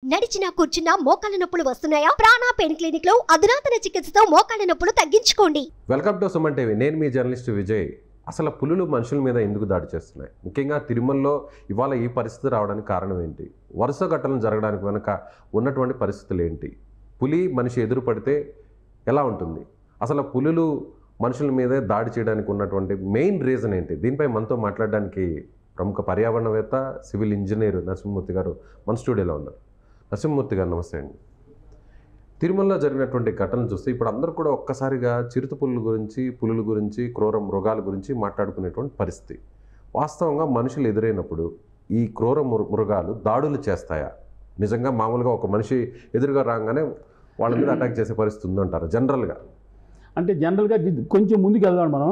నడిచినా కూర్చున్నా మోకాళ్ళ నొప్పులు వస్తున్నాయా ప్రాణా పెయిన్ క్లినిక్ లో అధునాతన చికిత్సతో మోకాళ్ళ నొప్పులు తగ్గించుకోండి వెల్కమ్ టు సుమన్ టీవీ నేను మీ జర్నలిస్ట్ విజయ్ అసలు పులులు మనుషుల మీద ఎందుకు దాడి చేస్తున్నాయి ముఖ్యంగా తిరుమలలో ఇవాళ ఈ పరిస్థితి రావడానికి కారణం ఏంటి వరుస ఘటనలు జరగడానికి వెనుక ఉన్నటువంటి పరిస్థితులు ఏంటి పులి మనిషి ఎదురు పడితే ఎలా ఉంటుంది అసలు పులులు మనుషుల మీదే దాడి చేయడానికి ఉన్నటువంటి మెయిన్ రీజన్ ఏంటి దీనిపై మనతో మాట్లాడడానికి ప్రముఖ పర్యావరణవేత్త సివిల్ ఇంజనీర్ నరసింహమూర్తి గారు మన స్టూడియోలో ఉన్నారు నరసింహమూర్తి గారు నమస్తే అండి తిరుమలలో జరిగినటువంటి ఘటన చూస్తే ఇప్పుడు అందరూ కూడా ఒక్కసారిగా చిరుత పులుల గురించి పులుల గురించి క్రూర మృగాల గురించి మాట్లాడుకునేటువంటి పరిస్థితి వాస్తవంగా మనుషులు ఎదురైనప్పుడు ఈ క్రూర మృ- మృగాలు దాడులు చేస్తాయా నిజంగా మామూలుగా ఒక మనిషి ఎదురుగా రాగానే వాళ్ళ మీద అటాక్ చేసే పరిస్థితి ఉందంటారు జనరల్గా అంటే జనరల్గా జి- కొంచెం ముందుకు వెళ్దాం మనం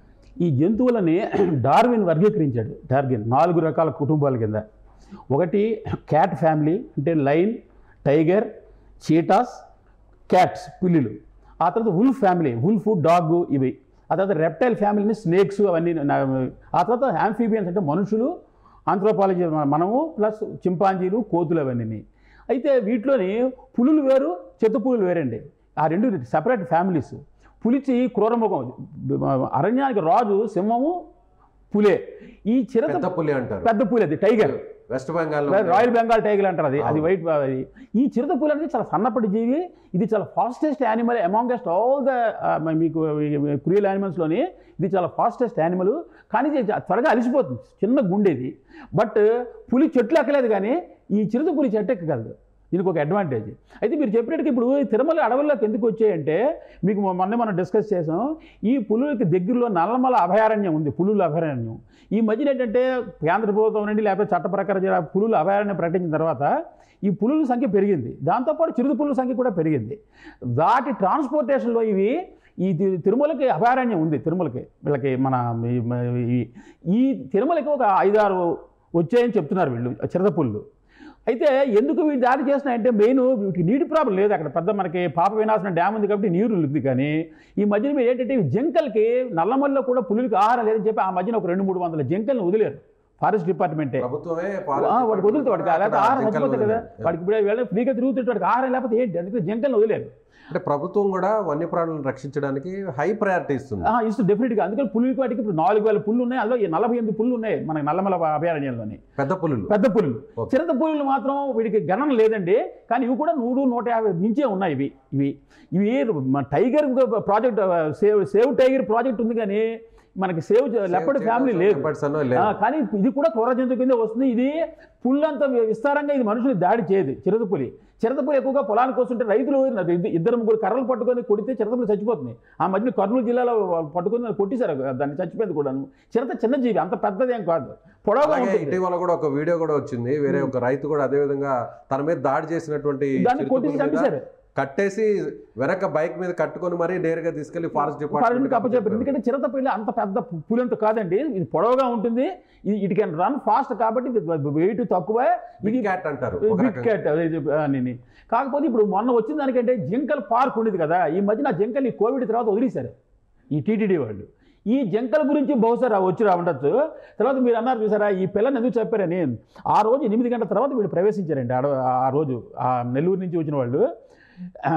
ఈ జంతువులని డార్విన్ వర్గీకరించాడు డార్విన్ నాలుగు రకాల కుటుంబాల కింద ఒకటి క్యాట్ ఫ్యామిలీ అంటే లైన్ టైగర్ చీటాస్ క్యాట్స్ పిల్లులు ఆ తర్వాత వుల్ఫ్ ఫ్యామిలీ వుల్ఫ్ డాగ్ ఇవి ఆ తర్వాత రెప్టైల్ ఫ్యామిలీని స్నేక్స్ అవన్నీ నా- ఆ తర్వాత యాంఫీబియన్స్ అంటే మనుషులు ఆంథ్రోపాలజీ మనము ప్లస్ చింపాంజీలు కోతులు అవన్నీ అయితే వీటిలోని పులులు వేరు చెత్తపులులు వేరండి ఆ రెండు సెపరేట్ ఫ్యామిలీస్ పులిచి క్రూరముఖం అరణ్యానికి రాజు సింహము పులే ఈ చిరత పెద్ద పులి అంటారు పెద్ద పులి అది tiger West Bengal royal Bengal tiger అంటారు అది అది అవును. వైట్ అది ఈ చిరుత పులి అనేది చాలా సన్నపటి జీవి ఇది చాలా fastest animal amongst all the మీకు క్రియల్ యానిమల్స్లోని ఇది చాలా ఫాస్టెస్ట్ యానిమల్ కానీ ఇది త్వరగా అలిసిపోతుంది చిన్న గుండేది బట్ పులి చెట్లు ఎక్కలేదు కానీ ఈ చిరుత పులి చెట్టు ఎక్కగలదు దీనికి ఒక అడ్వాంటేజ్ అయితే మీరు చెప్పినట్టుగా ఇప్పుడు ఈ తిరుమల అడవుల్లోకి ఎందుకు వచ్చాయంటే మీకు మొన్న మనం డిస్కస్ చేసాం ఈ పులులకి దగ్గరలో నల్లమల అభయారణ్యం ఉంది పులుల అభయారణ్యం ఈ మధ్యన ఏంటంటే కేంద్ర ప్రభుత్వం నుండి లేకపోతే చట్ట ప్రకారం జర పులుల అభయారణ్యం ప్రకటించిన తర్వాత ఈ పులుల సంఖ్య పెరిగింది దాంతోపాటు చిరుత పులుల సంఖ్య కూడా పెరిగింది వాటి ట్రాన్స్పోర్టేషన్లో ఇవి ఈ తి- తిరుమలకి అభయారణ్యం ఉంది తిరుమలకి వీళ్ళకి మన ఈ- ఈ- ఈ తిరుమలకి ఒక ఐదారు వచ్చాయని చెప్తున్నారు వీళ్ళు చిరత పుల్లు అయితే ఎందుకు వీళ్ళు దాడి చేస్తున్నాయంటే మెయిన్ వీటికి నీటి ప్రాబ్లం లేదు అక్కడ పెద్ద మనకి పాప వినాశనం డ్యామ్ ఉంది కాబట్టి నీరు ఉంది కానీ ఈ మధ్యన మీరు ఏంటంటే ఈ జింకలకి నల్లమల్లో కూడా పులులకి ఆహారం లేదని చెప్పి ఆ మధ్యన ఒక రెండు మూడు వందల జింకలను వదిలేరు ఫారెస్ట్ డిపార్ట్మెంటే ప్రభుత్వమే ఆ, వాడికి వదులుతాడు వాడికి లేకపోతే ఆహారం చచ్చిపోతుంది కదా వాడికి ఇప్పుడు వెళ్ళి ఫ్రీగా తిరుగుతుంటే వాడికి ఆహారం లేకపోతే ఏంటి అందుకే జింకలను వదిలేరు అంటే ప్రభుత్వం కూడా వన్యప్రాణులను రక్షించడానికి హై ప్రయారిటీ ఇస్తుంది ఆ, ఇస్తుంది డెఫినెట్గా అందుకని పులులకి వాటికి ఇప్పుడు నాలుగు వేల పుల్లు ఉన్నాయి అందులో ఈ నలభై ఎనిమిది పుల్లు ఉన్నాయి మన నల్లమల అభయారణ్యంలోని పెద్ద పులులు పెద్ద పులులు ఓకే. చిరత పులులు మాత్రం వీడికి గణన లేదండి కానీ ఇవి కూడా నూరు నూట యాభై మించే ఉన్నాయి ఇవి ఇవి ఇవి మన tiger project save save tiger project ఉంది కానీ మనకి సేవ్ లెపర్డ్ ఫ్యామిలీ లేదు leopards అనో ఆ, లేవు. కానీ ఇది కూడా క్రూర జంతువు కింద వస్తుంది ఇది పుల్లంత విస్తారంగా ఇది మనుషులు దాడి చేయదు చిరతపులి చిరతపులి ఎక్కువగా పొలానికి వస్తుంటే రైతులు ఇద్ద- ఇద్దరు ముగ్గురు కర్రలు పట్టుకొని కొడితే చిరతపులి చచ్చిపోతుంది ఆ మధ్యన కర్నూలు జిల్లాలో పట్టుకొని దాన్ని కొట్టేశారు దాన్ని చచ్చిపోయింది కూడాను చిరత చిన్న జీవి అంత పెద్దదేం కాదు పొడవుగా అలాగే ఉంటుంది ఇటీవల కూడా ఒక వీడియో కూడా వచ్చింది వేరే ఒక రైతు కూడా అదే విధంగా తన మీద దాడి చేసినటువంటి దాన్ని చిరుతపులి కొట్టేసి మీద చంపేశారు కట్టేసి వెనక బైక్ మీద కట్టుకొని మరీ నేరుగా తీసుకెళ్లి ఫారెస్ట్ పర్మనెంట్ డిపార్ట్మెంట్ అప్పచెప్పారు ఎందుకంటే చిరత పిల్లి అంత పెద్ద పులంత కాదండి ఇది పొడవుగా ఉంటుంది ఇది ఇట్ కెన్ రన్ ఫాస్ట్ కాబట్టి వెయిట్ తక్కువ ఇది క్యాట్ అంటారు ఒక బిగ్ రకంగా. క్యాట్ అది అని కాకపోతే ఇప్పుడు మొన్న వచ్చిన దానికంటే జింకల్ పార్క్ ఉండేది కదా ఈ మధ్యన ఆ జింకల్ ఈ కోవిడ్ తర్వాత వదిలేశారు ఈ టీటీడీ వాళ్ళు ఈ జింకల గురించి బహుశా రా- వచ్చి రా ఉండొచ్చు తర్వాత మీరు అన్నారు చూసారా ఈ పిల్లని ఎందుకు చెప్పారని ఆ రోజు ఎనిమిది గంటల తర్వాత వీళ్ళు ప్రవేశించారండి ఆడ ఆ రోజు ఆ నెల్లూరు నుంచి వచ్చిన వాళ్ళు ఆ,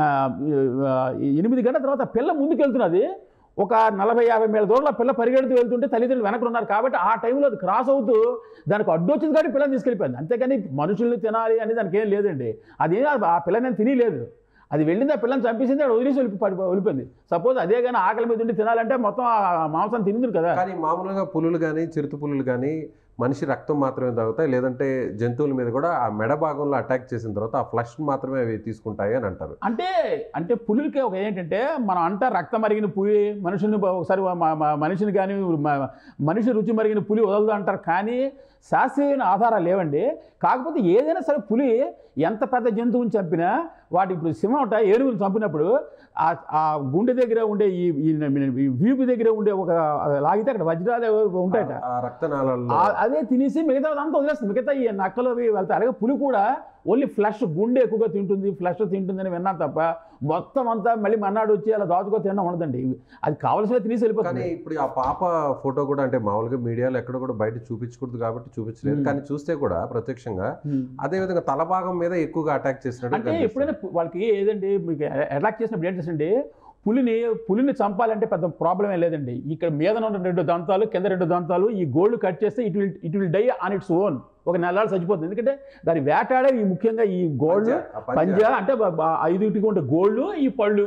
ఈ ఎనిమిది గంటల తర్వాత పిల్ల ముందుకు వెళ్తున్నది ఒక నలభై యాభై మేల దూరంలో పిల్ల పరిగెడుతూ వెళ్తుంటే తల్లిదండ్రులు వెనక ఉన్నారు కాబట్టి ఆ టైంలో అది క్రాస్ అవుతూ దానికి అడ్డు వచ్చింది కాబట్టి పిల్లని తీసుకెళ్ళిపోయింది అంతేకాని మనుషుల్ని తినాలి అని దానికి ఏం లేదండి అది ఆ పిల్లని తినలేదు అది వెళ్ళింది ఆ పిల్లని చంపేసింది అది వదిలేసి వెళ్ళి పడి వెళ్ళిపోయింది సపోజ్ అదే కానీ ఆకలి మీద ఉండి తినాలంటే మొత్తం ఆ మాంసం తిందురు కదా కానీ మామూలుగా పులులు కానీ చిరుత పులులు కానీ మనిషి రక్తం మాత్రమే తాగుతాయి లేదంటే జంతువుల మీద కూడా ఆ మెడ భాగంలో అటాక్ చేసిన తర్వాత ఆ ఫ్లష్ మాత్రమే అవి తీసుకుంటాయి అని అంటారు అంటే అంటే పులులకి ఒక ఏంటంటే మనం అంతా రక్తం మరిగిన పులి మనుషుల్ని ఒకసారి మ- మ- మనిషిని కానీ మ- మనిషి రుచి మరిగిన పులి వదలదు అంటారు కానీ శాస్త్రీయమైన ఆధారాలు లేవండి కాకపోతే ఏదైనా సరే పులి ఎంత పెద్ద జంతువుని చంపినా వాటి ఇప్పుడు సింహం ఉంటా ఏనుగుని చంపినప్పుడు ఆ ఆ గుండె దగ్గర ఉండే ఈ ఈ- ఈ వీపు దగ్గర ఉండే ఒక లాగితే అక్కడ వజ్రాలు ఏవో ఉంటాయట ఆ రక్తనాళాల్లో ఆ- అదే తినేసి మిగతా అంతా వదిలేస్తుంది మిగతా ఈ నక్కలు అవి వెళ్తాయి అలాగే పులి కూడా ఓన్లీ ఫ్లష్ గుండె ఎక్కువగా తింటుంది ఫ్లష్ తింటుందని విన్నాను తప్ప మొత్తం అంతా మళ్ళీ మన్నాడు వచ్చి అలా దాచుకో తినడం ఉండదండి అది కావలసిన తినేసి కానీ వెళ్ళిపోతుంది ఇప్పుడు ఆ పాప ఫోటో కూడా అంటే మామూలుగా మీడియాలో ఎక్కడ కూడా బయట చూపించకూడదు కాబట్టి చూపించలేదు Hmm. కానీ చూస్తే కూడా ప్రత్యక్షంగా ఉమ్. అదే విధంగా తల భాగం మీద ఎక్కువగా అటాక్ చేసినట్టు అంటే కనిపిస్తుంది. ఎప్పుడైనా పు- వాళ్ళకి ఏదండి మీకు అటాక్ చేసినప్పుడు ఏంటి అంటే పులిని పులిని చంపాలంటే పెద్ద ప్రాబ్లం ఏం లేదండి ఇక్కడ మీద ఉన్న రెండు దంతాలు కింద రెండు దంతాలు ఈ గోల్డ్ కట్ చేస్తే it will it will die on its own ఒక నెలలు చచ్చిపోతుంది ఎందుకంటే దాని వేటాడే ఈ ముఖ్యంగా ఈ గోల్డ్ పంజా, ఆ పంజా. పంజా అంటే బ- బ- ఐదుటికి ఉండే గోల్డ్ ఈ పళ్ళు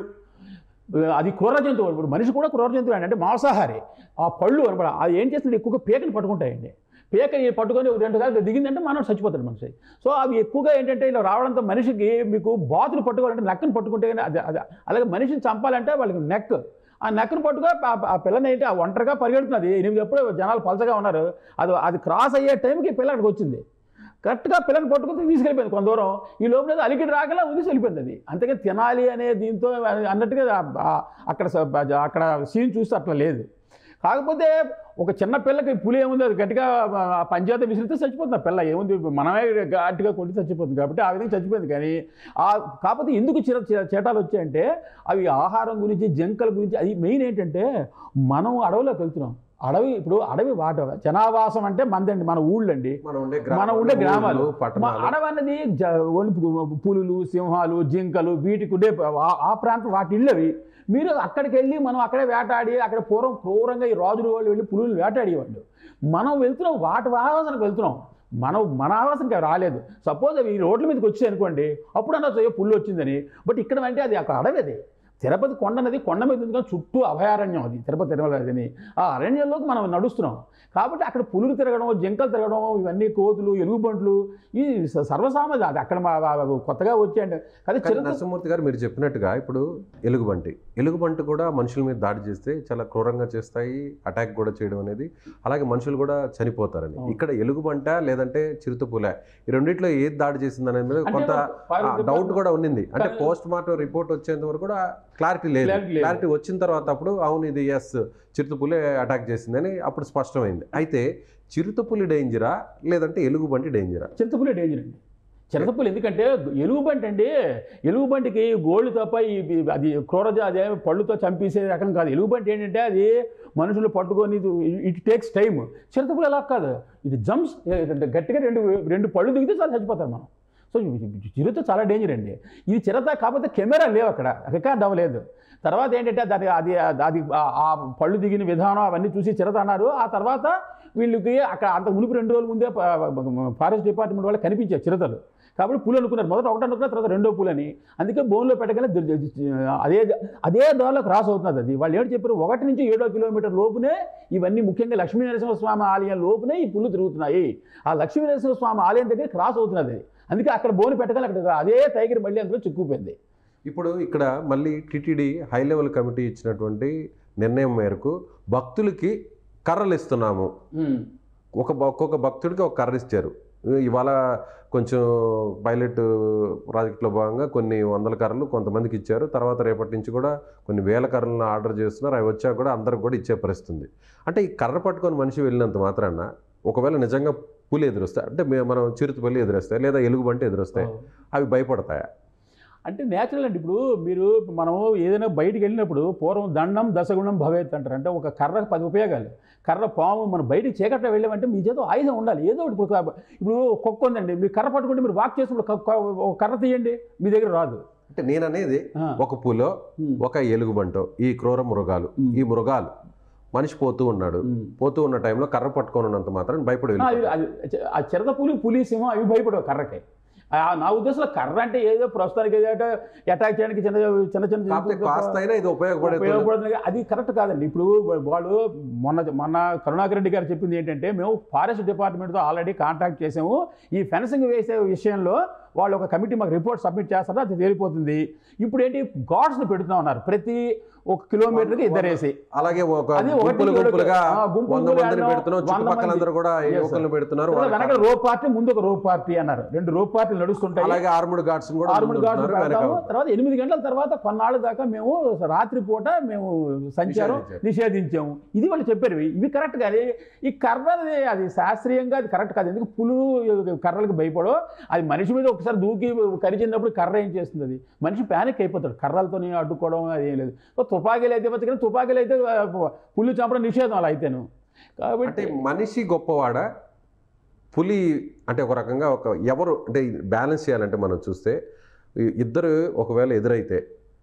అది క్రూర జంతువు ఇప్పుడు మనిషి కూడా క్రూర జంతువు అండి అంటే మాంసాహారి ఆ పళ్ళు అనమాట అది ఏం చేస్తుంది ఎక్కువగా పీకని పట్టుకుంటాయండి పీక ఈ పట్టుకొని ఒక రెండు కాదు దిగిందంటే మనం చచ్చిపోతాడు మనిషి సో అవి ఎక్కువగా ఏంటంటే ఇలా రావడంతో మనిషికి మీకు బాతులు పట్టుకోవాలంటే నెక్కను పట్టుకుంటే కానీ అది అది అలాగే మనిషిని చంపాలంటే వాళ్ళకి నెక్ ఆ నెక్కను పట్టుగా ఆ- ఆ పిల్లని ఏంటి ఆ ఒంటరిగా పరిగెడుతున్నది ఎనిమిది ఎప్పుడు జనాలు పలసగా ఉన్నారు అది అది క్రాస్ అయ్యే టైంకి పిల్ల అక్కడికి వచ్చింది కరెక్ట్గా పిల్లని పట్టుకుని తీసుకెళ్ళిపోయింది కొంత దూరం ఈ లోపల ఏదో అలికిడి రాగలా వదిలేసి వెళ్ళిపోయింది అది అంతగా తినాలి అనే దీంతో అన్నట్టుగా ఆ- ఆ- అక్కడ స- అక్కడ సీన్ చూస్తే అట్లా లేదు కాకపోతే ఒక చిన్న పిల్లకి పులి ఏముంది అది గట్టిగా ఆ పంచాయతీ విసిరితే చచ్చిపోతుంది ఆ పిల్ల ఏముంది మనమే గట్టిగా కొట్టి చచ్చిపోతుంది కాబట్టి ఆ విధంగా చచ్చిపోయింది కానీ ఆ కాకపోతే ఎందుకు చిర చిర- చేటాలు వచ్చాయంటే అవి ఆహారం గురించి జంకల గురించి అది మెయిన్ ఏంటంటే మనం అడవిలోకి వెళ్తున్నాం అడవి ఇప్పుడు అడవి వాట జనావాసం అంటే మందండి మన ఊళ్ళండి మనం ఉండే మనం ఉండే గ్రామాలు ఊళ్ళు, మా పట్టణాలు అడవి అన్నది జ- ఓన్లీ పు- పులులు సింహాలు జింకలు వీటికి ఉండే ఆ- ఆ ప్రాంతం వాటి ఇళ్ళవి మీరు అక్కడికి వెళ్ళి మనం అక్కడే వేటాడి అక్కడ పూర్వం క్రూరంగా ఈ రాజులు వాళ్ళు వెళ్ళి పులులు వేటాడేవాళ్ళు మనం వెళ్తున్నాం వాటి ఆవాసనకు వెళ్తున్నాం మనం మన ఆవాసనకి అవి రాలేదు సపోజ్ అవి ఈ రోడ్ల మీదకి వచ్చాయి అనుకోండి అప్పుడు అనొచ్చు "అయ్యో, పుల్లు వచ్చిందని బట్ ఇక్కడ అంటే అది అక్కడ అడవి అది తిరుపతి కొండ అనేది కొండ మీద ఉంది కానీ చుట్టూ అభయారణ్యం అది తిరుపతి తిరుమల అదని ఆ అరణ్యంలోకి మనం నడుస్తున్నాం కాబట్టి అక్కడ పులులు తిరగడం జింకలు తిరగడం ఇవన్నీ కోతులు ఎలుగుబంట్లు ఈ స- సర్వసామాన్య అది అక్కడ మా- మా- కొత్తగా వచ్చాయండి కానీ కానీ చిరుత నరసింహమూర్తి గారు మీరు చెప్పినట్టుగా ఇప్పుడు ఎలుగుబంటి ఎలుగుబంటి కూడా మనుషుల మీద దాడి చేస్తే చాలా క్రూరంగా చేస్తాయి అటాక్ కూడా చేయడం అనేది అలాగే మనుషులు కూడా చనిపోతారని అవును. ఇక్కడ ఎలుగుబంట లేదంటే చిరుతపుల ఈ రెండిట్లో ఏది దాడి చేసింది అనేది మీద అంటే కొంత ఫారెస్ట్ డౌట్ డిపార్ట్మెంట్ కూడా ఉన్నింది అంటే కానీ- పోస్ట్ మార్టం రిపోర్ట్ వచ్చేంత వరకు కూడా క్లారిటీ లేదు Clarity లేదు. క్లారిటీ వచ్చిన తర్వాత అప్పుడు అవును ఇది ఎస్ చిరుతపులే అటాక్ చేసిందని అప్పుడు స్పష్టమైంది అయితే చిరుతపులి డేంజరా లేదంటే ఎలుగుబంటి డేంజరా చిరుతపులే డేంజర్ అండి చిరుతపులు ఎందుకంటే ఎలుగుబంటి అండి ఎలుగుబంటికి గోళ్ళు తప్ప ఈ ఈ- అది క్రూరజ అదే పళ్ళుతో చంపేసే రకం కాదు ఎలుగుబంటి ఏంటంటే అది మనుషులు పట్టుకొని ఇట్ టేక్స్ టైం చిరుతపులు ఎలా కాదు ఇది జంప్స్ గట్టిగా రెండు రెండు పళ్ళు దిగితే చాలా చచ్చిపోతారు మనం సో చిరుత చాలా డేంజర్ అండి ఇది చిరత కాకపోతే కెమెరా లేవు అక్కడ రికార్డ్ అవ్వలేదు తర్వాత ఏంటంటే దాని అది అది ఆ- ఆ పళ్ళు దిగిన విధానం అవన్నీ చూసి చిరత అన్నారు ఆ తర్వాత వీళ్ళకి అక్కడ అంత మునుపు రెండు రోజుల ముందే ఫారెస్ట్ డిపార్ట్మెంట్ వాళ్ళు కనిపించారు చిరతలు కాబట్టి పులి అనుకున్నారు మొదట ఒకటి అనుకున్న తర్వాత రెండో పులని అందుకే బోన్లో పెట్టగానే ది- ది- ది- అదే అదే దారిలో క్రాస్ అవుతున్నది అది వాళ్ళు ఏంటి చెప్పారు ఒకటి నుంచి ఏడో కిలోమీటర్ లోపునే ఇవన్నీ ముఖ్యంగా లక్ష్మీ నరసింహస్వామి ఆలయం లోపునే ఈ పుల్లు తిరుగుతున్నాయి ఆ లక్ష్మీ నరసింహస్వామి ఆలయం దగ్గర క్రాస్ అవుతున్నది అది అందుకే అక్కడ బోన్ పెట్టగానే అక్కడ అదే టైగర్ మళ్ళీ అందులో చిక్కుపోయింది ఇప్పుడు ఇక్కడ మళ్ళీ టిటిడి హై లెవెల్ కమిటీ ఇచ్చినటువంటి నిర్ణయం మేరకు భక్తులకి కర్రలు ఇస్తున్నాము ఒక భ- ఒక్కొక్క భక్తుడికి ఒక కర్ర ఇచ్చారు ఇవాళ కొంచెం పైలట్ ప్రాజెక్టులో భాగంగా కొన్ని వందల కర్రలు కొంతమందికి ఇచ్చారు తర్వాత రేపటి నుంచి కూడా కొన్ని వేల కర్రలను ఆర్డర్ చేస్తున్నారు అవి వచ్చాక కూడా అందరికి కూడా ఇచ్చే పరిస్థితి ఉంది అంటే ఈ కర్ర పట్టుకొని మనిషి వెళ్ళినంత మాత్రాన ఒకవేళ నిజంగా పులి ఎదురొస్తాయి అంటే మే- మనం చిరుతపల్లి ఎదురొస్తాయి లేదా ఎలుగుబంటి ఎదురొస్తాయి అవి భయపడతాయా అంటే నేచురల్ అండి ఇప్పుడు మీరు మనం ఏదైనా బయటికి వెళ్ళినప్పుడు పూర్వం దండం దశగుణం భవేత్ అంటారు అంటే ఒక కర్రకు పది ఉపయోగాలు కర్ర పాము మనం బయటికి చీకట్లో వెళ్ళామంటే మీ చేత ఆయుధం ఉండాలి ఏదో ఒకటి ఇప్పుడు కా- ఇప్పుడు కుక్క ఉందండి మీరు కర్ర పట్టుకుంటే మీరు వాక్ చేసినప్పుడు క- క- ఒక కర్ర తీయండి మీ దగ్గర రాదు అంటే నేను అనేది ఆ. ఒక పులో ఉమ్. ఒక ఎలుగుబంటో ఈ క్రూర మృగాలు ఉమ్. ఈ మృగాలు మనిషి పోతూ ఉన్నాడు ఉమ్. పోతూ ఉన్న టైంలో కర్ర పట్టుకొని ఉన్నంత మాత్రం భయపడి ఆ, వెళ్ళిపోతాడు. అది అది- ఆ చిరత పులి పులి సింహం అవి భయపడవు కర్రకి ఆ, నా ఉద్దేశంలో కర్ర అంటే ఏదో ప్రస్తుతానికి ఏదో అటాక్ చేయడానికి చిన్న చిన్న చిన్న కాకపోతే కాస్త అయినా ఇది ఉపయోగపడే ఉపయోగపడుతుంది కానీ అది కరెక్ట్ కాదండి ఇప్పుడు వాళ్ళు మొన్న మొన్న కరుణాకర్ రెడ్డి గారు చెప్పింది ఏంటంటే మేము ఫారెస్ట్ డిపార్ట్మెంట్తో ఆల్రెడీ కాంటాక్ట్ చేసాము ఈ ఫెన్సింగ్ వేసే విషయంలో వాళ్ళు ఒక కమిటీ మాకు రిపోర్ట్ సబ్మిట్ చేస్తారో అది తేలిపోతుంది ఇప్పుడు ఏంటి గాడ్స్ని పెడుతూ ఉన్నారు ప్రతి ఒక కిలోమీటర్కి ఇద్దరు వేసి అలాగే ఒక అది ఒకటి గుంపులు ఒకటి గుంపులుగా ఆ, గుంపులు వంద మందిని గుంపులు పెడుతున్నాం వంద చుట్టుపక్కలందరూ కూడా Yes, sir. యువకులను పెడుతున్నారు తర్వాత వాళ్ళకి వెనక రో పార్టీ ముందు ఒక రో పార్టీ అన్నారు రెండు రో పార్టీలు నడుస్తుంటాయి అలాగే ఆర్ముడ్ గార్డ్స్ కూడా ఆర్మడ్ గార్డ్స్ ఉంటున్నారు, వెనక పెడతాము తర్వాత ఎనిమిది గంటల తర్వాత కొన్నాళ్ళ దాకా మేము రాత్రి పూట మేము సంచారం నిషేధించారు. నిషేధించాము ఇది వాళ్ళు చెప్పారు ఇవి కరెక్ట్ కాదు ఈ కర్ర అనేది అది శాస్త్రీయంగా అది కరెక్ట్ కాదు ఎందుకు పులు కర్రలకు భయపడో అది మనిషి మీద ఒకసారి దూకి కరిచినప్పుడు కర్ర ఏం చేస్తుంది అది మనిషి ప్యానిక్ అయిపోతాడు కర్రలతో అడ్డుకోవడం అది ఏం లేదు ఓ తుపాకీలు అయితే వచ్చి కానీ తుపాకీలు అయితే ఆ, పుల్లు చంపడం నిషేధం అలా అయితేను అంటే కాబట్టి మనిషి గొప్పవాడా పులి అంటే ఒక రకంగా ఒక ఎవరు అంటే బ్యాలెన్స్ చేయాలంటే మనం చూస్తే ఈ ఇద్దరు ఒకవేళ ఎదురైతే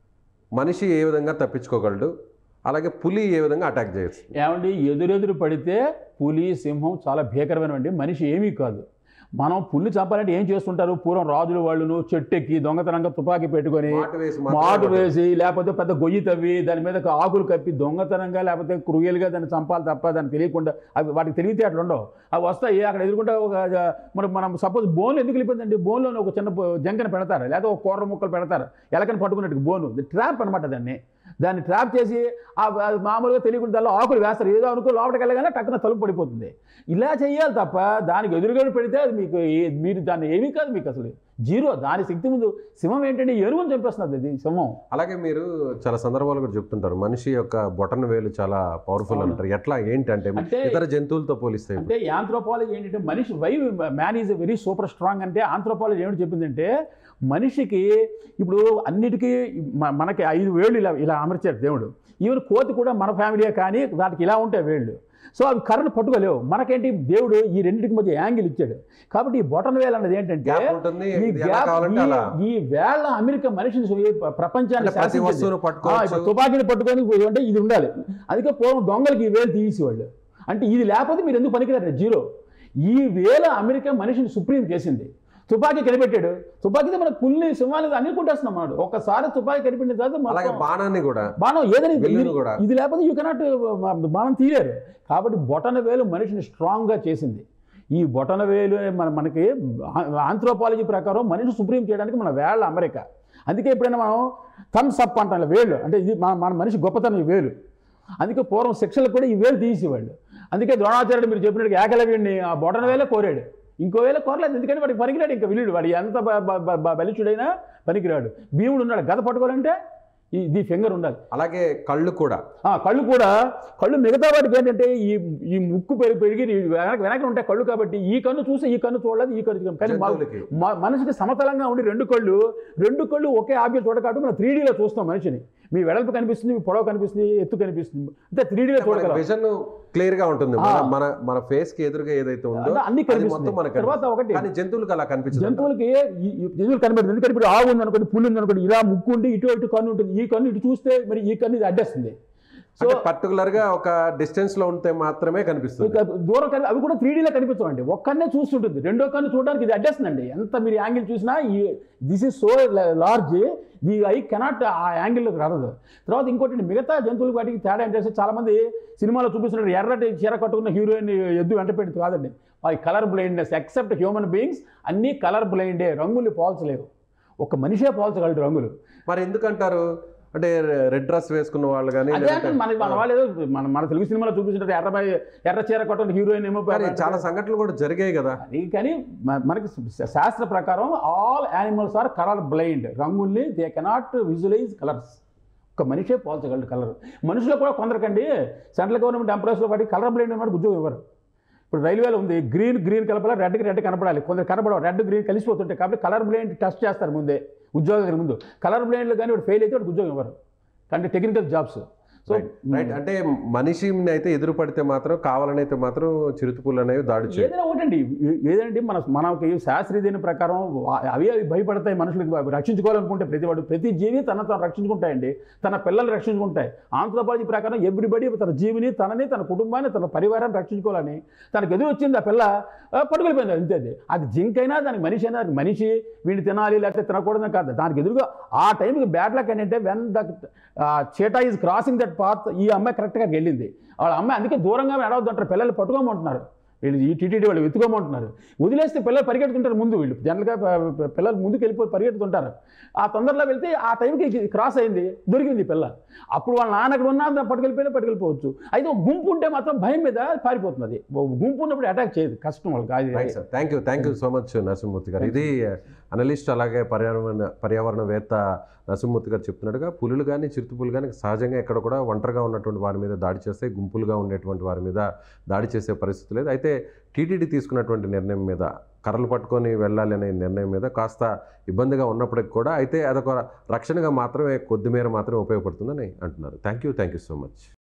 మనిషి ఏ విధంగా తప్పించుకోగలడు అలాగే పులి ఏ విధంగా అటాక్ చేయొచ్చు ఏమండి ఎదురెదురు పడితే పులి సింహం చాలా భీకరమైనవండి మనిషి ఏమీ కాదు మనం పుల్లి చంపాలంటే ఏం చేస్తుంటారు పూర్వం రాజులు వాళ్ళను చెట్టెక్కి దొంగతనంగా తుపాకీ పెట్టుకొని మాటు వేసి మాత్రమే మాటు కొట్టాలి. వేసి లేకపోతే పెద్ద గొయ్యి తవ్వి దాని మీద ఆకులు కప్పి దొంగతనంగా లేకపోతే క్రూయల్గా దాన్ని చంపాలి తప్ప దాన్ని తెలియకుండా అవి వాటికి తెలివితే అట్లా ఉండవు అవి వస్తాయి అక్కడ ఎదుర్కొంటే ఒక మరి మనం సపోజ్ బోన్ ఎందుకు వెళ్ళిపోయిందండి బోన్లో ఒక చిన్న బో- జంకన పెడతారు లేదా ఒక కూర ముక్కలు పెడతారు ఎలకని పట్టుకున్నట్టు బోను ట్రాప్ అనమాట దాన్ని దాన్ని ట్రాప్ చేసి ఆ ఆ మామూలుగా తెలియకుండా దానిలో ఆకులు వేస్తారు ఏదో అనుకో లోపలికి వెళ్ళగానే టక్కున తలుపు పడిపోతుంది ఇలా చేయాలి తప్ప దానికి ఎదురుగా పెడితే అది మీకు ఏ- మీరు దాన్ని ఏమీ కాదు మీకు అసలు జీరో దాని శక్తి ముందు సింహం ఏంటంటే ఎరువుని చంపేస్తున్నది అది సింహం అలాగే మీరు చాలా సందర్భాలు కూడా చెప్తుంటారు మనిషి యొక్క బొటన వేలు చాలా పవర్ఫుల్ అవును. అంటారు ఎట్లా ఏంటి అంటే అంటే ఇతర జంతువులతో పోలిస్తే అంటే యాంథ్రోపాలజీ ఏంటంటే మనిషి why man is very super strong అంటే ఆంథ్రోపాలజీ ఏమిటి చెప్పిందంటే మనిషికి ఇప్పుడు అన్నిటికీ మ- మనకి ఐదు వేళ్ళు ఇలా ఇలా అమర్చారు దేవుడు ఈవెన్ కోతి కూడా మన ఫ్యామిలీయే కానీ వాటికి ఇలా ఉంటాయి వేళ్ళు సో అవి కర్రను పట్టుకోలేవు మనకేంటి దేవుడు ఈ రెండింటికి మధ్య యాంగిల్ ఇచ్చాడు కాబట్టి ఈ బొటన్ వేలు అన్నది ఏంటంటే గ్యాప్ ఉంటుంది ఈ ఇది ఎలా గ్యాప్ కావాలంటే అలా ఈ- ఈ వేళ్ళ అమెరికా మనిషిని సు- ప్రపంచాన్ని అంటే ప్రతి శాసించింది. వస్తువును ఆ, ఇప్పుడు పట్టుకోవచ్చు తుపాకీని పట్టుకొని అంటే ఇది ఉండాలి అందుకే పూర్వం దొంగలకి ఈ వేలు తీసేవాళ్ళు అంటే ఇది లేకపోతే మీరు ఎందుకు పనికిరారు జీరో ఈ వేల అమెరికా మనిషిని సుప్రీం చేసింది తుపాకీ కనిపెట్టాడు తుపాకీతో మన పుల్లి సింహాలు అన్ని కొట్టేస్తున్నాం అన్నాడు ఒక్కసారి తుపాకీ కనిపెట్టిన తర్వాత అలాగే మొత్తం బాణాన్ని కూడా బాణం ఏదైనా వెల్లుని ఇది- కూడా. ఇది లేకపోతే యూ కెనాట్ బాణం తీయలేరు కాబట్టి బొటన వేలు మనిషిని స్ట్రాంగ్గా చేసింది ఈ బొటన వేలు మన మనకి ఆంథ్రోపాలజీ ప్రకారం మనిషి సుప్రీం చేయడానికి మన వేళ్ళ అమెరికా అందుకే ఎప్పుడైనా మనం థమ్స్ అప్ అంటాం ఇలా వేలు అంటే ఇది మన మన మనిషి గొప్పతనం ఈ వేలు అందుకే పూర్వం శిక్షలకు కూడా ఈ వేలు తీసేవాళ్ళు అందుకే ద్రోణాచార్యుడు మీరు చెప్పినట్టు ఏకలవ్యుడిని ఆ బొటన వేలే కోరాడు ఇంకో వేళ కోరలేదు ఎందుకంటే వాడికి పనికిరాడు ఇంకా విలుడు వాడు ఎంత బ- బ- బ- బ- బలిష్ఠుడైనా పనికిరాడు భీముడు ఉన్నాడు గద పట్టుకోవాలంటే ఈ ఇది ఫింగర్ ఉండాలి అలాగే కళ్ళు కూడా ఆ, కళ్ళు కూడా కళ్ళు మిగతా వాటికి ఏంటంటే ఈ ఈ ముక్కు పెరిగి పెరిగి ఈ వెనక వెనక ఉంటాయి కళ్ళు కాబట్టి ఈ కన్ను చూసి ఈ కన్ను చూడలేదు ఈ కన్ను చూడలేదు. కానీ మ- జంతువులకి మ- మనిషికి సమతలంగా ఉండి రెండు కళ్ళు రెండు కళ్ళు ఒకే ఆబ్జెక్ట్ చూడకాటు మనం త్రీ డీలో చూస్తాం మనిషిని మీ వెడల్పు కనిపిస్తుంది మీ పొడవు కనిపిస్తుంది ఎత్తు కనిపిస్తుంది అంటే త్రీ డీలో చూడగలం విజన్ క్లియర్ గా ఉంటుంది మన ఆ. మన మన ఫేస్ కి ఎదురుగా ఏదైతే ఉందో అంటే అన్ని అది మొత్తం కనిపిస్తుంది మనకు తర్వాత కనిపిస్తుంది. ఒకటి కానీ జంతువులకు అలా కనిపించదు జంతువులకి ఈ- ఈ జంతువులు కనబడుతుంది ఎందుకంటే ఇప్పుడు ఆవు ఉంది అనుకోండి పుల్లు ఉంది అనుకోండి ఇలా ముక్కు ఉండి ఇటు ఇటు కన్ను ఉంటుంది ఈ కన్ను ఇటు చూస్తే మరి ఈ కన్ను ఇది అడ్డేస్తుంది సో అంటే పర్టికులర్ గా ఒక డిస్టెన్స్ లో ఉంటే మాత్రమే కనిపిస్తుంది ఇక దూరం కని అవి కూడా త్రీ డీలో కనిపించవండి ఒక్కనే చూస్తుంటుంది రెండో కన్ను చూడడానికి ఇది అడ్డేస్తుందండి ఎంత మీరు యాంగిల్ చూసినా ఈ this is so large the I cannot ఆ యాంగిల్లోకి రాదు తర్వాత ఇంకోటి మిగతా జంతువులు వాటికి తేడా ఏంటంటే చాలా మంది సినిమాలో చూపిస్తున్నారు ఎర్రటి చీర కట్టుకున్న హీరోయిన్ ఎద్దు వెంట పెట్టి కాదండి అది colour blindness except human beings అన్నీ కలర్ బ్లైండే రంగులు పోల్చలేవు ఒక మనిషే పోల్చగలడు రంగులు మరి ఎందుకంటారు అంటే రెడ్ డ్రెస్ వేసుకున్న వాళ్ళు కానీ అదే అంటే మన మన వాళ్ళు ఏదో మన మన తెలుగు సినిమాలో చూపించినట్టు ఎర్ర ఎర్ర చీర కట్టుకున్న హీరోయిన్ ఏమో కానీ చాలా సంఘటనలు కూడా జరిగాయి కదా అది కానీ మ- మనకి శాస్త్ర ప్రకారం all animals are colour blind రంగుల్ని దే కెనాట్ విజువలైజ్ కలర్స్ ఒక మనిషే పోల్చగలడు కలర్ మనుషులు కూడా కొందరికండి సెంట్రల్ గవర్నమెంట్ ఎంప్లాయీస్లో వాటి కలర్ బ్లైండ్ ఉన్నట్టు ఉద్యోగం ఇవ్వరు ఇప్పుడు రైల్వేలో ఉంది గ్రీన్ గ్రీన్ కలపాలి రెడ్కి రెడ్ కనపడాలి కొందరు కనపడవు రెడ్ గ్రీన్ కలిసిపోతుంటాయి కాబట్టి కలర్ బ్లైండ్ టెస్ట్ చేస్తారు ముందే ఉద్యోగం ముందు కలర్ బ్లైండ్లో కానీ వాడు ఫెయిల్ అయితే వాడికి ఉద్యోగం ఇవ్వరు అంటే టెక్నికల్ జాబ్స్ సో రైట్ అంటే మనిషిని అయితే ఎదురు పడితే మాత్రం కావాలని అయితే మాత్రం చిరుతుపులు అనేవి దాడి చేయవు ఏదైనా ఒకటండి ఏ- ఏదంటే మన మనకి శాస్త్రీయ ప్రకారం వా- అవి అవి భయపడతాయి మనుషులకు రక్షించుకోవాలనుకుంటే ప్రతి వాడు ప్రతి జీవి తన తను రక్షించుకుంటాయండి తన పిల్లల్ని రక్షించుకుంటాయి ఆంథ్రోపాలజీ ప్రకారం ఎవ్రీబడి తన జీవిని తనని తన కుటుంబాన్ని తన పరివారాన్ని రక్షించుకోవాలని తనకు ఎదురు వచ్చింది ఆ పిల్ల ఆ, పట్టుకెళ్ళిపోయింది అంతే అది అది జింక్ అయినా దానికి మనిషి అయినా అది మనిషి వీడిని తినాలి లేకపోతే తినకూడదని కాదు దానికి ఎదురుగా ఆ టైంకి బ్యాడ్ లక్ ఏంటంటే when the cheetah is crossing that path ఈ అమ్మాయి కరెక్ట్గా వెళ్ళింది వాళ్ళ అమ్మాయి అందుకే దూరంగా నడవద్దు అంటారు పిల్లలు పట్టుకోమంటున్నారు వీళ్ళు ఈ టీటీడీ వాళ్ళు వెతుకోమంటున్నారు వదిలేస్తే పిల్లలు పరిగెడుతుంటారు ముందు వీళ్ళు జనరల్గా ప- ప- పిల్లలు ముందుకు వెళ్ళిపోయి పరిగెడుతుంటారు ఆ తొందరలో వెళ్తే ఆ టైంకి ఇది క్రాస్ అయింది దొరికింది ఈ పిల్ల అప్పుడు వాళ్ళ నాన్న అక్కడ ఉన్నా దాన్ని పట్టుకెళ్ళిపోయినా పట్టుకెళ్ళిపోవచ్చు అయితే ఒక గుంపు ఉంటే మాత్రం భయం మీద పారిపోతుంది అది ఒక గుంపు ఉన్నప్పుడు అటాక్ చేయదు కష్టం వాళ్ళకి అది right sir thank you thank you so much Narasimhamurthy garu ఇది అనలిస్ట్ అలాగే పర్యావరణ పర్యావరణవేత్త నరసింహమూర్తి గారు చెప్తున్నట్టుగా పులులు కానీ చిరుతుపులు కానీ సహజంగా ఎక్కడ కూడా ఒంటరిగా ఉన్నటువంటి వారి మీద దాడి చేస్తే గుంపులుగా ఉండేటువంటి వారి మీద దాడి చేసే పరిస్థితి లేదు అయితే టీటీడీ తీసుకున్నటువంటి నిర్ణయం మీద కర్రలు పట్టుకొని వెళ్ళాలి అనే నిర్ణయం మీద కాస్త ఇబ్బందిగా ఉన్నప్పటికి కూడా అయితే అదొక రక్షణగా మాత్రమే కొద్దిమేర మాత్రమే ఉపయోగపడుతుందని అంటున్నారు thank you thank you so much